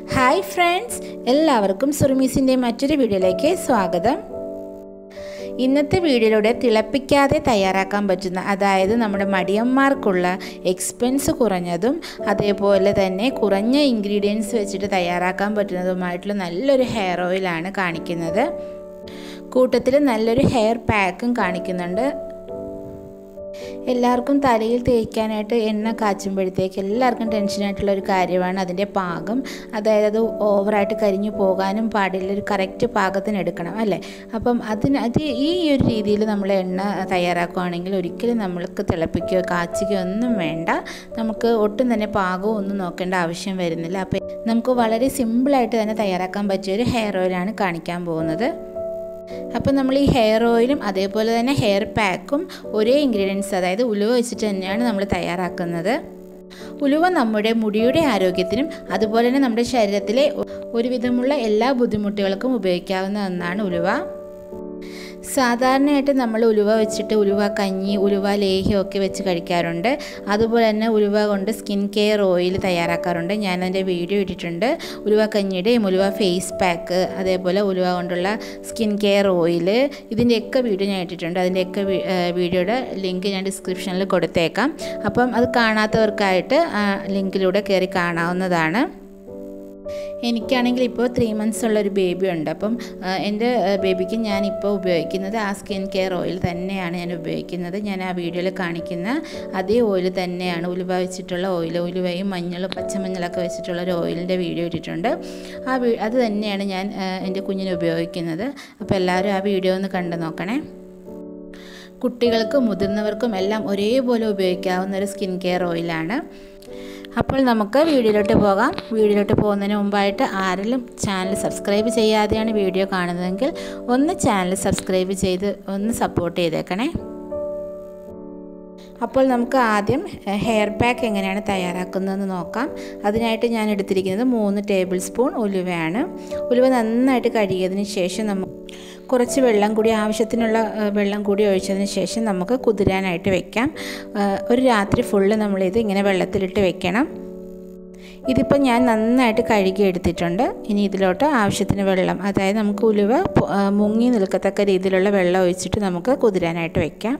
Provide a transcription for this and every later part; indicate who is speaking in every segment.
Speaker 1: hi friends എല്ലാവർക്കും സുറുമീസിൻ്റെ മറ്റൊരു വീഡിയോയിലേക്ക് സ്വാഗതം ഇന്നത്തെ വീഡിയോയിലൂടെ തിളപ്പിക്കാതെ തയ്യാറാക്കാൻ പറ്റുന്ന അതായത് നമ്മുടെ മടിയന്മാർക്കുള്ള എക്സ്പെൻസ് കുറഞ്ഞതും അതേപോലെ തന്നെ കുറഞ്ഞ ഇൻഗ്രീഡിയൻസ് വെച്ചിട്ട് തയ്യാറാക്കാൻ പറ്റുന്നതുമായിട്ടുള്ള നല്ലൊരു ഹെയർ ഓയിലാണ് കാണിക്കുന്നത് കൂട്ടത്തിൽ നല്ലൊരു ഹെയർ പാക്കും കാണിക്കുന്നുണ്ട് എല്ലാവർക്കും തലയിൽ തേക്കാനായിട്ട് എണ്ണ കാച്ചുമ്പോഴത്തേക്ക് എല്ലാവർക്കും ടെൻഷനായിട്ടുള്ള ഒരു കാര്യമാണ് അതിൻ്റെ പാകം അതായത് അത് ഓവറായിട്ട് കരിഞ്ഞു പോകാനും പാടില്ല ഒരു കറക്റ്റ് പാകത്തിന് എടുക്കണം അല്ലേ അപ്പം അതിന് അത് ഈ ഒരു രീതിയിൽ നമ്മൾ എണ്ണ തയ്യാറാക്കുകയാണെങ്കിൽ ഒരിക്കലും നമ്മൾക്ക് തിളപ്പിക്കുകയോ കാച്ചുകയോ ഒന്നും വേണ്ട നമുക്ക് ഒട്ടും തന്നെ പാകവും ഒന്നും നോക്കേണ്ട ആവശ്യം വരുന്നില്ല അപ്പം നമുക്ക് വളരെ സിമ്പിളായിട്ട് തന്നെ തയ്യാറാക്കാൻ പറ്റിയൊരു ഹെയർ ഓയിലാണ് കാണിക്കാൻ പോകുന്നത് അപ്പോൾ നമ്മൾ ഈ ഹെയർ ഓയിലും അതേപോലെ തന്നെ ഹെയർ പാക്കും ഒരേ ഇൻഗ്രീഡിയൻസ് അതായത് ഉലുവ വെച്ചിട്ട് തന്നെയാണ് നമ്മൾ തയ്യാറാക്കുന്നത് ഉലുവ നമ്മുടെ മുടിയുടെ ആരോഗ്യത്തിനും അതുപോലെ തന്നെ നമ്മുടെ ശരീരത്തിലെ ഒരുവിധമുള്ള എല്ലാ ബുദ്ധിമുട്ടുകൾക്കും ഉപയോഗിക്കാവുന്ന ഒന്നാണ് ഉലുവ സാധാരണയായിട്ട് നമ്മൾ ഉലുവ വെച്ചിട്ട് ഉലുവ കഞ്ഞി ഉലുവ ലേഹ്യമൊക്കെ വെച്ച് കഴിക്കാറുണ്ട് അതുപോലെ തന്നെ ഉലുവ കൊണ്ട് സ്കിൻ കെയർ ഓയിൽ തയ്യാറാക്കാറുണ്ട് ഞാൻ അതിൻ്റെ വീഡിയോ ഇട്ടിട്ടുണ്ട് ഉലുവ കഞ്ഞിയുടെയും ഉലുവ ഫേസ് പാക്ക് അതേപോലെ ഉലുവ കൊണ്ടുള്ള സ്കിൻ കെയർ ഓയിൽ ഇതിൻ്റെയൊക്കെ വീഡിയോ ഞാൻ ഇട്ടിട്ടുണ്ട് അതിൻ്റെയൊക്കെ വീഡിയോയുടെ ലിങ്ക് ഞാൻ ഡിസ്ക്രിപ്ഷനിൽ കൊടുത്തേക്കാം അപ്പം അത് കാണാത്തവർക്കായിട്ട് ലിങ്കിലൂടെ കയറി കാണാവുന്നതാണ് എനിക്കാണെങ്കിൽ ഇപ്പോൾ ത്രീ മന്ത്സ് ഉള്ളൊരു ബേബി ഉണ്ട് അപ്പം എൻ്റെ ബേബിക്ക് ഞാനിപ്പോൾ ഉപയോഗിക്കുന്നത് ആ സ്കിൻ കെയർ ഓയിൽ തന്നെയാണ് ഞാൻ ഉപയോഗിക്കുന്നത് ഞാൻ ആ വീഡിയോയിൽ കാണിക്കുന്ന അതേ ഓയിൽ തന്നെയാണ് ഉലുവ വെച്ചിട്ടുള്ള ഓയിൽ ഉലുവയും മഞ്ഞളും പച്ചമഞ്ഞളൊക്കെ വെച്ചിട്ടുള്ള ഒരു ഓയിലിൻ്റെ വീഡിയോ ഇട്ടിട്ടുണ്ട് ആ അത് തന്നെയാണ് ഞാൻ എൻ്റെ കുഞ്ഞിന് ഉപയോഗിക്കുന്നത് അപ്പോൾ എല്ലാവരും ആ വീഡിയോ ഒന്ന് കണ്ടു നോക്കണേ കുട്ടികൾക്കും മുതിർന്നവർക്കും എല്ലാം ഒരേപോലെ ഉപയോഗിക്കാവുന്ന ഒരു സ്കിൻ കെയർ ഓയിലാണ് അപ്പോൾ നമുക്ക് വീഡിയോയിലോട്ട് പോകാം വീഡിയോയിലോട്ട് പോകുന്നതിന് മുമ്പായിട്ട് ആരെങ്കിലും ചാനൽ സബ്സ്ക്രൈബ് ചെയ്യാതെയാണ് വീഡിയോ കാണുന്നതെങ്കിൽ ഒന്ന് ചാനൽ സബ്സ്ക്രൈബ് ചെയ്ത് ഒന്ന് സപ്പോർട്ട് ചെയ്തേക്കണേ അപ്പോൾ നമുക്ക് ആദ്യം ഹെയർ പാക്ക് എങ്ങനെയാണ് തയ്യാറാക്കുന്നതെന്ന് നോക്കാം അതിനായിട്ട് ഞാൻ എടുത്തിരിക്കുന്നത് മൂന്ന് ടേബിൾ സ്പൂൺ ഉലുവയാണ് ഉലുവ നന്നായിട്ട് കഴുകിയതിന് ശേഷം നമുക്ക് കുറച്ച് വെള്ളം കൂടി ആവശ്യത്തിനുള്ള വെള്ളം കൂടി ഒഴിച്ചതിന് ശേഷം നമുക്ക് കുതിരാനായിട്ട് വെക്കാം ഒരു രാത്രി ഫുള്ള് നമ്മളിത് ഇങ്ങനെ വെള്ളത്തിലിട്ട് വെക്കണം ഇതിപ്പോൾ ഞാൻ നന്നായിട്ട് കഴുകി എടുത്തിട്ടുണ്ട് ഇനി ഇതിലോട്ട് ആവശ്യത്തിന് വെള്ളം അതായത് നമുക്ക് ഉലുവ മുങ്ങി നിൽക്കത്തക്ക രീതിയിലുള്ള വെള്ളം ഒഴിച്ചിട്ട് നമുക്ക് കുതിരാനായിട്ട് വെക്കാം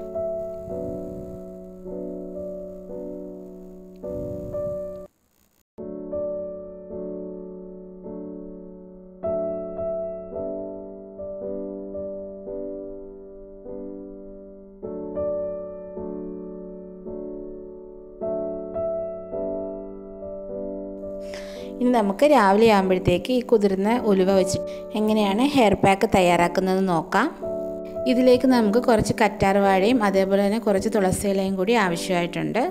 Speaker 1: ഇനി നമുക്ക് രാവിലെ ആകുമ്പോഴത്തേക്ക് ഈ കുതിർന്ന ഉലുവ വെച്ച് എങ്ങനെയാണ് ഹെയർ പാക്ക് തയ്യാറാക്കുന്നത് നോക്കാം ഇതിലേക്ക് നമുക്ക് കുറച്ച് കറ്റാർ വാഴയും അതേപോലെ തന്നെ കുറച്ച് തുളസി ഇലയും കൂടി ആവശ്യമായിട്ടുണ്ട്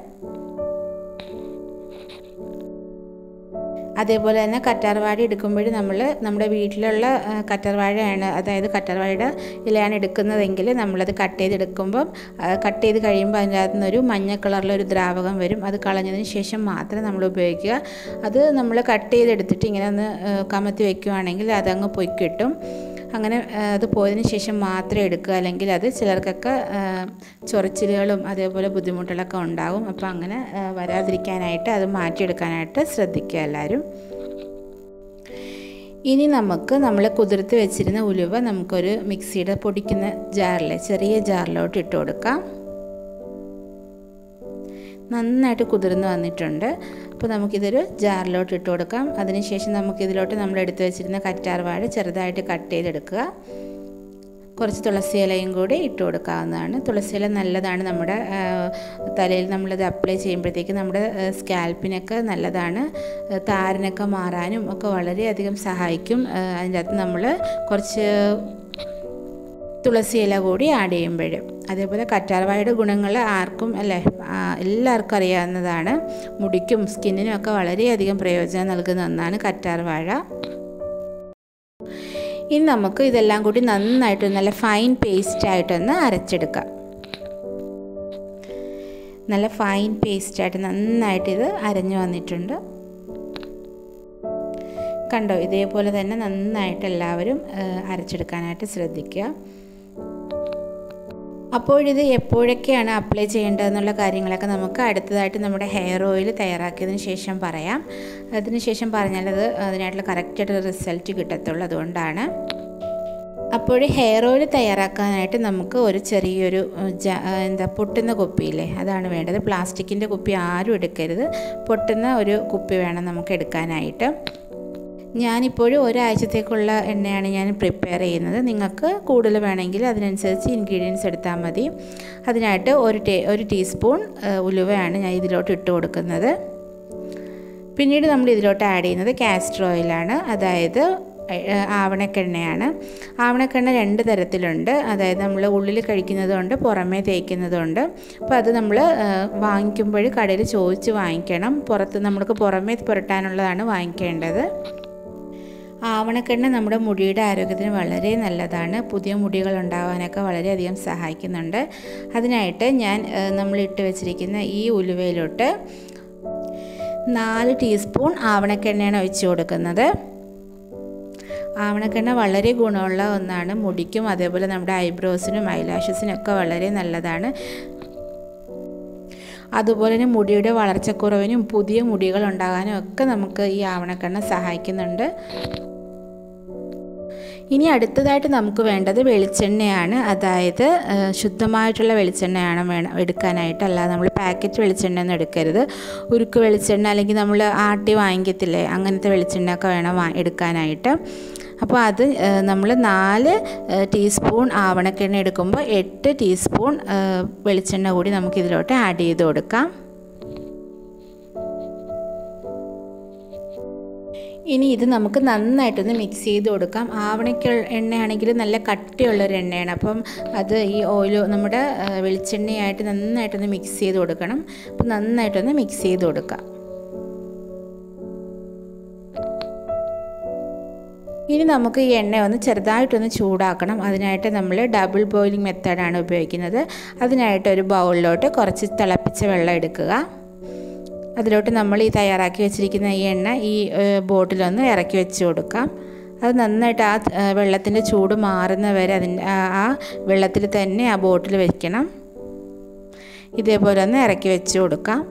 Speaker 1: അതേപോലെ തന്നെ കറ്റാർവാഴ എടുക്കുമ്പോൾ നമ്മൾ നമ്മുടെ വീട്ടിലുള്ള കറ്റാർവാഴയാണ് അതായത് കറ്റാർവാഴയുടെ ഇലയാണ് എടുക്കുന്നതെങ്കിൽ നമ്മളത് കട്ട് ചെയ്തെടുക്കുമ്പം കട്ട് ചെയ്ത് കഴിയുമ്പോൾ അതിൻ്റെ അകത്തു നിന്നൊരു മഞ്ഞ കളറിലൊരു ദ്രാവകം വരും അത് കളഞ്ഞതിന് ശേഷം മാത്രം നമ്മൾ ഉപയോഗിക്കുക അത് നമ്മൾ കട്ട് ചെയ്തെടുത്തിട്ട് ഇങ്ങനെ ഒന്ന് കമത്തി വയ്ക്കുകയാണെങ്കിൽ അതങ്ങ് പൊയി കിട്ടും അങ്ങനെ അത് പോയതിന് ശേഷം മാത്രമേ എടുക്കുക അല്ലെങ്കിൽ അത് ചിലർക്കൊക്കെ ചൊറിച്ചിലുകളും അതേപോലെ ബുദ്ധിമുട്ടുകളൊക്കെ ഉണ്ടാകും അപ്പോൾ അങ്ങനെ വരാതിരിക്കാനായിട്ട് അത് മാറ്റിയെടുക്കാനായിട്ട് ശ്രദ്ധിക്കുക എല്ലാവരും ഇനി നമുക്ക് നമ്മൾ കുതിർത്ത് വെച്ചിരുന്ന ഉലുവ നമുക്കൊരു മിക്സിയുടെ പൊടിക്കുന്ന ജാറിൽ ചെറിയ ജാറിലോട്ട് ഇട്ട് കൊടുക്കാം നന്നായിട്ട് കുതിർന്ന് വന്നിട്ടുണ്ട് അപ്പോൾ നമുക്കിതൊരു ജാറിലോട്ട് ഇട്ട് കൊടുക്കാം അതിനുശേഷം നമുക്കിതിലോട്ട് നമ്മൾ എടുത്തു വെച്ചിരുന്ന കറ്റാർ വാഴ ചെറുതായിട്ട് കട്ട് ചെയ്തെടുക്കുക കുറച്ച് തുളസി ഇലയും കൂടി ഇട്ട് കൊടുക്കാവുന്നതാണ് തുളസി ഇല നല്ലതാണ് നമ്മുടെ തലയിൽ നമ്മളത് അപ്ലൈ ചെയ്യുമ്പോഴത്തേക്ക് നമ്മുടെ സ്കാൽപ്പിനൊക്കെ നല്ലതാണ് താരനൊക്കെ മാറാനും ഒക്കെ വളരെയധികം സഹായിക്കും അതിൻ്റെ അകത്ത് നമ്മൾ കുറച്ച് തുളസി ഇല കൂടി ആഡ് ചെയ്യുമ്പോൾ അതേപോലെ കറ്റാർവാഴയുടെ ഗുണങ്ങൾ ആർക്കും അല്ലേ എല്ലാവർക്കും അറിയാവുന്നതാണ് മുടിക്കും സ്കിന്നിനും ഒക്കെ വളരെയധികം പ്രയോജനം നൽകുന്ന ഒന്നാണ് കറ്റാർവാഴ ഇനി നമുക്ക് ഇതെല്ലാം കൂടി നന്നായിട്ട് നല്ല ഫൈൻ പേസ്റ്റായിട്ടൊന്ന് അരച്ചെടുക്കാം നല്ല ഫൈൻ പേസ്റ്റായിട്ട് നന്നായിട്ട് ഇത് അരഞ്ഞു വന്നിട്ടുണ്ട് കണ്ടോ ഇതേപോലെ തന്നെ നന്നായിട്ട് എല്ലാവരും അരച്ചെടുക്കാനായിട്ട് ശ്രദ്ധിക്കുക അപ്പോഴിത് എപ്പോഴൊക്കെയാണ് അപ്ലൈ ചെയ്യേണ്ടതെന്നുള്ള കാര്യങ്ങളൊക്കെ നമുക്ക് അടുത്തതായിട്ട് നമ്മുടെ ഹെയർ ഓയിൽ തയ്യാറാക്കിയതിന് ശേഷം പറയാം അതിന് ശേഷം പറഞ്ഞാലത് അതിനായിട്ടുള്ള കറക്റ്റായിട്ടുള്ള റിസൾട്ട് കിട്ടത്തുള്ളൂ അതുകൊണ്ടാണ് അപ്പോൾ ഹെയർ ഓയിൽ തയ്യാറാക്കാനായിട്ട് നമുക്ക് ഒരു ചെറിയൊരു എന്താ പൊട്ടുന്ന കുപ്പിയില്ലേ അതാണ് വേണ്ടത് പ്ലാസ്റ്റിക്കിൻ്റെ കുപ്പി ആരും എടുക്കരുത് പൊട്ടുന്ന ഒരു കുപ്പി വേണം നമുക്ക് എടുക്കാനായിട്ട് ഞാനിപ്പോഴും ഒരാഴ്ചത്തേക്കുള്ള എണ്ണയാണ് ഞാൻ പ്രിപ്പയർ ചെയ്യുന്നത് നിങ്ങൾക്ക് കൂടുതൽ വേണമെങ്കിൽ അതിനനുസരിച്ച് ഇൻഗ്രീഡിയൻസ് എടുത്താൽ മതി അതിനായിട്ട് ഒരു ടീ ഒരു ടീസ്പൂൺ ഉലുവയാണ് ഞാൻ ഇതിലോട്ട് ഇട്ട് കൊടുക്കുന്നത് പിന്നീട് നമ്മൾ ഇതിലോട്ട് ആഡ് ചെയ്യുന്നത് കാസ്റ്റർ ഓയിലാണ് അതായത് ആവണക്കെണ്ണയാണ് ആവണക്കെണ്ണ രണ്ട് തരത്തിലുണ്ട് അതായത് നമ്മൾ ഉള്ളിൽ കഴിക്കുന്നതുകൊണ്ട് പുറമേ തേക്കുന്നതുകൊണ്ട് അപ്പോൾ അത് നമ്മൾ വാങ്ങിക്കുമ്പോൾ കടയിൽ ചോദിച്ച് വാങ്ങിക്കണം പുറത്ത് നമ്മൾക്ക് പുറമേ പുരട്ടാനുള്ളതാണ് വാങ്ങിക്കേണ്ടത് ആവണക്കെണ്ണ നമ്മുടെ മുടിയുടെ ആരോഗ്യത്തിന് വളരെ നല്ലതാണ് പുതിയ മുടികൾ ഉണ്ടാവാനൊക്കെ വളരെയധികം സഹായിക്കുന്നുണ്ട് അതിനായിട്ട് ഞാൻ നമ്മൾ ഇട്ട് വെച്ചിരിക്കുന്ന ഈ ഉലുവയിലോട്ട് നാല് ടീസ്പൂൺ ആവണക്കെണ്ണയാണ് ഒഴിച്ച് കൊടുക്കുന്നത് ആവണക്കെണ്ണ വളരെ ഗുണമുള്ള ഒന്നാണ് മുടിക്കും അതേപോലെ നമ്മുടെ ഐബ്രോസിനും ഐലാഷസിനും ഒക്കെ വളരെ നല്ലതാണ് അതുപോലെ തന്നെ മുടിയുടെ വളർച്ചക്കുറവിനും പുതിയ മുടികൾ ഉണ്ടാകാനും ഒക്കെ നമുക്ക് ഈ ആവണക്കെണ്ണ സഹായിക്കുന്നുണ്ട് ഇനി അടുത്തതായിട്ട് നമുക്ക് വേണ്ടത് വെളിച്ചെണ്ണയാണ് അതായത് ശുദ്ധമായിട്ടുള്ള വെളിച്ചെണ്ണയാണ് വേണം എടുക്കാനായിട്ട് അല്ലാതെ നമ്മൾ പാക്കറ്റ് വെളിച്ചെണ്ണ ഒന്നും എടുക്കരുത് ഉരുക്ക് വെളിച്ചെണ്ണ അല്ലെങ്കിൽ നമ്മൾ ആട്ടി വാങ്ങിക്കത്തില്ലേ അങ്ങനത്തെ വെളിച്ചെണ്ണയൊക്കെ വേണം എടുക്കാനായിട്ട് അപ്പോൾ അത് നമ്മൾ നാല് ടീസ്പൂൺ ആവണക്കെണ്ണ എടുക്കുമ്പോൾ എട്ട് ടീസ്പൂൺ വെളിച്ചെണ്ണ കൂടി നമുക്കിതിലോട്ട് ആഡ് ചെയ്ത് കൊടുക്കാം ഇനി ഇത് നമുക്ക് നന്നായിട്ടൊന്ന് മിക്സ് ചെയ്ത് കൊടുക്കാം ആവണയ്ക്ക് എണ്ണയാണെങ്കിൽ നല്ല കട്ടിയുള്ളൊരു എണ്ണയാണ് അപ്പം അത് ഈ ഓയിൽ നമ്മുടെ വെളിച്ചെണ്ണയായിട്ട് നന്നായിട്ടൊന്ന് മിക്സ് ചെയ്ത് കൊടുക്കണം അപ്പം നന്നായിട്ടൊന്ന് മിക്സ് ചെയ്ത് കൊടുക്കാം ഇനി നമുക്ക് ഈ എണ്ണ ഒന്ന് ചെറുതായിട്ടൊന്ന് ചൂടാക്കണം അതിനായിട്ട് നമ്മൾ ഡബിൾ ബോയിലിംഗ് മെത്തേഡാണ് ഉപയോഗിക്കുന്നത് അതിനായിട്ട് ഒരു ബൗളിലോട്ട് കുറച്ച് തിളപ്പിച്ച വെള്ളം എടുക്കുക അതിലോട്ട് നമ്മൾ ഈ തയ്യാറാക്കി വെച്ചിരിക്കുന്ന ഈ എണ്ണ ഈ ബോട്ടിലൊന്ന് ഇറക്കി വെച്ച് കൊടുക്കാം അത് നന്നായിട്ട് ആ വെള്ളത്തിൻ്റെ ചൂട് മാറുന്ന വരെ അതിൻ്റെ ആ വെള്ളത്തിൽ തന്നെ ആ ബോട്ടിൽ വെക്കണം ഇതേപോലെ ഒന്ന് ഇറക്കി വെച്ച് കൊടുക്കാം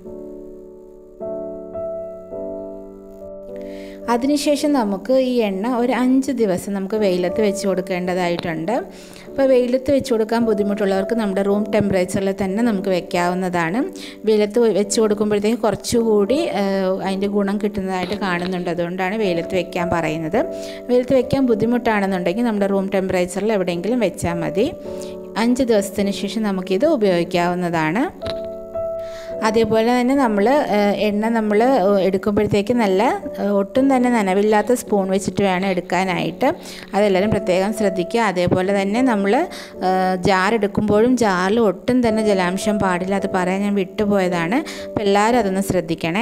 Speaker 1: അതിനുശേഷം നമുക്ക് ഈ എണ്ണ ഒരു അഞ്ച് ദിവസം നമുക്ക് വെയിലത്ത് വെച്ച് കൊടുക്കേണ്ടതായിട്ടുണ്ട് അപ്പോൾ വെയിലത്ത് വെച്ച് കൊടുക്കാൻ ബുദ്ധിമുട്ടുള്ളവർക്ക് നമ്മുടെ റൂം ടെമ്പറേച്ചറിൽ തന്നെ നമുക്ക് വെക്കാവുന്നതാണ് വെയിലത്ത് വെച്ച് കൊടുക്കുമ്പോഴത്തേക്ക് കുറച്ചുകൂടി അതിൻ്റെ ഗുണം കിട്ടുന്നതായിട്ട് കാണുന്നുണ്ട് അതുകൊണ്ടാണ് വെയിലത്ത് വെക്കാൻ പറയുന്നത് വെയിലത്ത് വെക്കാൻ ബുദ്ധിമുട്ടാണെന്നുണ്ടെങ്കിൽ നമ്മുടെ റൂം ടെമ്പറേച്ചറിൽ എവിടെയെങ്കിലും വെച്ചാൽ മതി അഞ്ച് ദിവസത്തിന് ശേഷം നമുക്കിത് ഉപയോഗിക്കാവുന്നതാണ് അതേപോലെ തന്നെ നമ്മൾ എണ്ണ നമ്മൾ എടുക്കുമ്പോഴത്തേക്ക് നല്ല ഒട്ടും തന്നെ നനവില്ലാത്ത സ്പൂൺ വെച്ചിട്ട് വേണം എടുക്കാനായിട്ട് അതെല്ലാവരും പ്രത്യേകം ശ്രദ്ധിക്കുക അതേപോലെ തന്നെ നമ്മൾ ജാർ എടുക്കുമ്പോഴും ജാറിൽ ഒട്ടും തന്നെ ജലാംശം പാടില്ല അത് പറയാൻ ഞാൻ വിട്ടുപോയതാണ് അപ്പോൾ എല്ലാവരും അതൊന്ന് ശ്രദ്ധിക്കണേ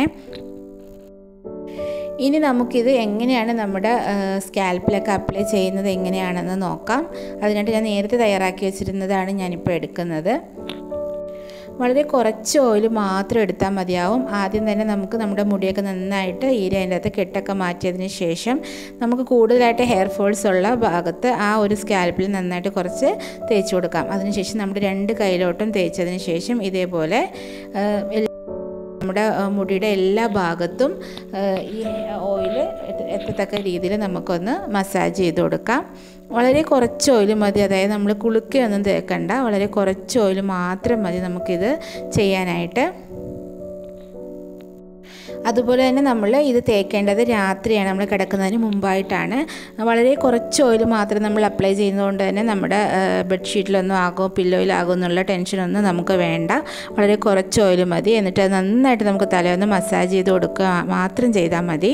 Speaker 1: ഇനി നമുക്കിത് എങ്ങനെയാണ് നമ്മുടെ സ്കാൽപ്പിലൊക്കെ അപ്ലൈ ചെയ്യുന്നത് എങ്ങനെയാണെന്ന് നോക്കാം അതിനായിട്ട് ഞാൻ നേരത്തെ തയ്യാറാക്കി വെച്ചിരുന്നതാണ് ഞാനിപ്പോൾ എടുക്കുന്നത് വളരെ കുറച്ച് ഓയിൽ മാത്രം എടുത്താൽ മതിയാവും ആദ്യം തന്നെ നമുക്ക് നമ്മുടെ മുടിയൊക്കെ നന്നായിട്ട് ഈര അതിൻ്റെ അകത്ത് കെട്ടൊക്കെ മാറ്റിയതിന് ശേഷം നമുക്ക് കൂടുതലായിട്ട് ഹെയർ ഫോൾസ് ഉള്ള ഭാഗത്ത് ആ ഒരു സ്കാൽപ്പിൽ നന്നായിട്ട് കുറച്ച് തേച്ച് കൊടുക്കാം അതിനുശേഷം നമ്മുടെ രണ്ട് കയ്യിലോട്ടും തേച്ചതിന് ശേഷം ഇതേപോലെ നമ്മുടെ മുടിയുടെ എല്ലാ ഭാഗത്തും ഈ ഓയിൽ എത്തത്തക്ക രീതിയിൽ നമുക്കൊന്ന് മസാജ് ചെയ്ത് കൊടുക്കാം വളരെ കുറച്ച് ഓയിൽ മതി അതായത് നമ്മൾ കുളുക്കുകയൊന്നും തേക്കണ്ട വളരെ കുറച്ച് ഓയിൽ മാത്രം മതി നമുക്കിത് ചെയ്യാനായിട്ട് അതുപോലെ തന്നെ നമ്മൾ ഇത് തേക്കേണ്ടത് രാത്രിയാണ് നമ്മൾ കിടക്കുന്നതിന് മുമ്പായിട്ടാണ് വളരെ കുറച്ച് ഓയിൽ മാത്രം നമ്മൾ അപ്ലൈ ചെയ്യുന്നതുകൊണ്ട് തന്നെ നമ്മുടെ ബെഡ്ഷീറ്റിലൊന്നും ആകുമോ പില്ലോയിലാകുമോ എന്നുള്ള ടെൻഷനൊന്നും നമുക്ക് വേണ്ട വളരെ കുറച്ച് ഓയിൽ മതി എന്നിട്ട് അത് നന്നായിട്ട് നമുക്ക് തലയൊന്ന് മസാജ് ചെയ്ത് കൊടുക്കുക മാത്രം ചെയ്താൽ മതി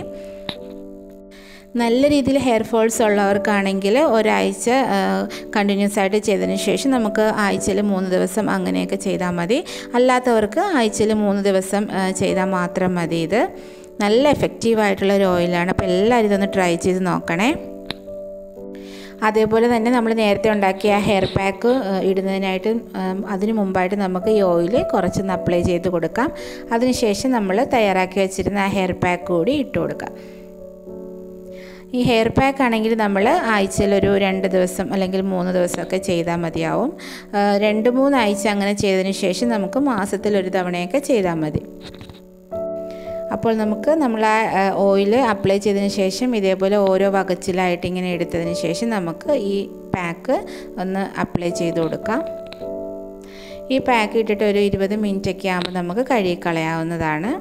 Speaker 1: നല്ല രീതിയിൽ ഹെയർ ഫോൾസ് ഉള്ളവർക്കാണെങ്കിൽ ഒരാഴ്ച കണ്ടിന്യൂസ് ആയിട്ട് ചെയ്തതിന് ശേഷം നമുക്ക് ആഴ്ചയിൽ മൂന്ന് ദിവസം അങ്ങനെയൊക്കെ ചെയ്താൽ മതി അല്ലാത്തവർക്ക് ആഴ്ചയിൽ മൂന്ന് ദിവസം ചെയ്താൽ മാത്രം മതി ഇത് നല്ല എഫക്റ്റീവായിട്ടുള്ള ഒരു ഓയിലാണ് അപ്പോൾ എല്ലാവരും ഇതൊന്ന് ട്രൈ ചെയ്ത് നോക്കണേ അതേപോലെ തന്നെ നമ്മൾ നേരത്തെ ഉണ്ടാക്കിയ ഹെയർ പാക്ക് ഇടുന്നതിനായിട്ട് അതിന് മുമ്പായിട്ട് നമുക്ക് ഈ ഓയിൽ കുറച്ചൊന്ന് അപ്ലൈ ചെയ്ത് കൊടുക്കാം അതിനുശേഷം നമ്മൾ തയ്യാറാക്കി വെച്ചിരുന്ന ആ ഹെയർ പാക്ക് കൂടി ഇട്ട് കൊടുക്കാം ഈ ഹെയർ പാക്ക് ആണെങ്കിൽ നമ്മൾ ആഴ്ചയിൽ ഒരു രണ്ട് ദിവസം അല്ലെങ്കിൽ മൂന്ന് ദിവസമൊക്കെ ചെയ്താൽ മതിയാവും രണ്ട് മൂന്ന് ആഴ്ച അങ്ങനെ ചെയ്തതിന് ശേഷം നമുക്ക് മാസത്തിൽ ഒരു തവണയൊക്കെ ചെയ്താൽ മതി അപ്പോൾ നമുക്ക് നമ്മൾ ആ ഓയിൽ അപ്ലൈ ചെയ്തതിന് ശേഷം ഇതേപോലെ ഓരോ വകച്ചിലായിട്ട് ഇങ്ങനെ എടുത്തതിന് ശേഷം നമുക്ക് ഈ പാക്ക് ഒന്ന് അപ്ലൈ ചെയ്ത് കൊടുക്കാം ഈ പാക്ക് ഇട്ടിട്ട് ഒരു ഇരുപത് മിനിറ്റൊക്കെ ആകുമ്പോൾ നമുക്ക് കഴുകിക്കളയാവുന്നതാണ്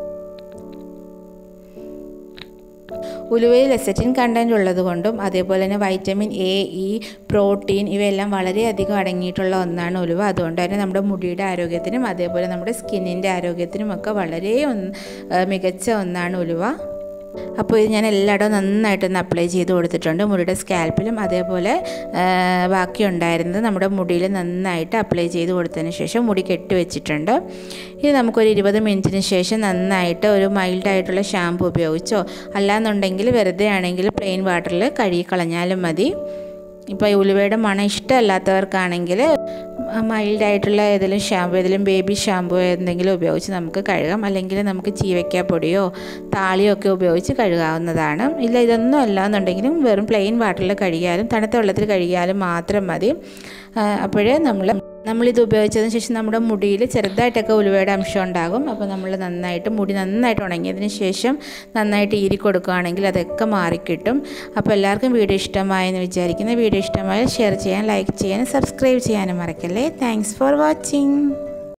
Speaker 1: ഉലുവയിൽ ലെസറ്റിൻ കണ്ടൻറ്റ് ഉള്ളതുകൊണ്ടും അതേപോലെ തന്നെ വൈറ്റമിൻ എ ഇ പ്രോട്ടീൻ ഇവയെല്ലാം വളരെയധികം അടങ്ങിയിട്ടുള്ള ഒന്നാണ് ഉലുവ അതുകൊണ്ട് തന്നെ നമ്മുടെ മുടിയുടെ ആരോഗ്യത്തിനും അതേപോലെ നമ്മുടെ സ്കിന്നിൻ്റെ ആരോഗ്യത്തിനും ഒക്കെ വളരെ ഒന്ന് മികച്ച ഒന്നാണ് ഉലുവ അപ്പോൾ ഇത് ഞാൻ എല്ലായിടവും നന്നായിട്ടൊന്ന് അപ്ലൈ ചെയ്ത് കൊടുത്തിട്ടുണ്ട് മുടിയുടെ സ്കാൽപ്പിലും അതേപോലെ ബാക്കി ഉണ്ടായിരുന്നത് നമ്മുടെ മുടിയിൽ നന്നായിട്ട് അപ്ലൈ ചെയ്ത് കൊടുത്തതിന് ശേഷം മുടി കെട്ടി വെച്ചിട്ടുണ്ട് ഇത് നമുക്കൊരു ഇരുപത് മിനിറ്റിന് ശേഷം നന്നായിട്ട് ഒരു മൈൽഡായിട്ടുള്ള ഷാമ്പു ഉപയോഗിച്ചോ അല്ലാന്നുണ്ടെങ്കിൽ വെറുതെ ആണെങ്കിൽ പ്ലെയിൻ വാട്ടറിൽ കഴുകി കളഞ്ഞാലും മതി ഇപ്പോൾ ഈ ഉലുവയുടെ മണം ഇഷ്ടമല്ലാത്തവർക്കാണെങ്കിൽ മൈൽഡായിട്ടുള്ള ഏതെങ്കിലും ഷാമ്പു ഏതെങ്കിലും ബേബി ഷാമ്പു എന്തെങ്കിലും ഉപയോഗിച്ച് നമുക്ക് കഴുകാം അല്ലെങ്കിൽ നമുക്ക് ചീവയ്ക്കാപ്പൊടിയോ താളിയോ ഒക്കെ ഉപയോഗിച്ച് കഴുകാവുന്നതാണ് ഇല്ല ഇതൊന്നും അല്ല എന്നുണ്ടെങ്കിലും വെറും പ്ലെയിൻ വാട്ടറിൽ കഴുകിയാലും തണുത്ത വെള്ളത്തിൽ കഴുകിയാലും മാത്രം മതി അപ്പോഴേ നമ്മൾ നമ്മളിത് ഉപയോഗിച്ചതിന് ശേഷം നമ്മുടെ മുടിയിൽ ചെറുതായിട്ടൊക്കെ ഉലുവയുടെ അംശം ഉണ്ടാകും അപ്പോൾ നമ്മൾ നന്നായിട്ട് മുടി നന്നായിട്ട് ഉണങ്ങിയതിന് ശേഷം നന്നായിട്ട് ഈരി കൊടുക്കുകയാണെങ്കിൽ അതൊക്കെ മാറിക്കിട്ടും അപ്പോൾ എല്ലാവർക്കും വീഡിയോ ഇഷ്ടമായെന്ന് വിചാരിക്കുന്ന വീഡിയോ ഇഷ്ടമായാൽ ഷെയർ ചെയ്യാൻ ലൈക്ക് ചെയ്യാനും സബ്സ്ക്രൈബ് ചെയ്യാനും മറക്കല്ലേ താങ്ക്സ് ഫോർ വാച്ചിങ്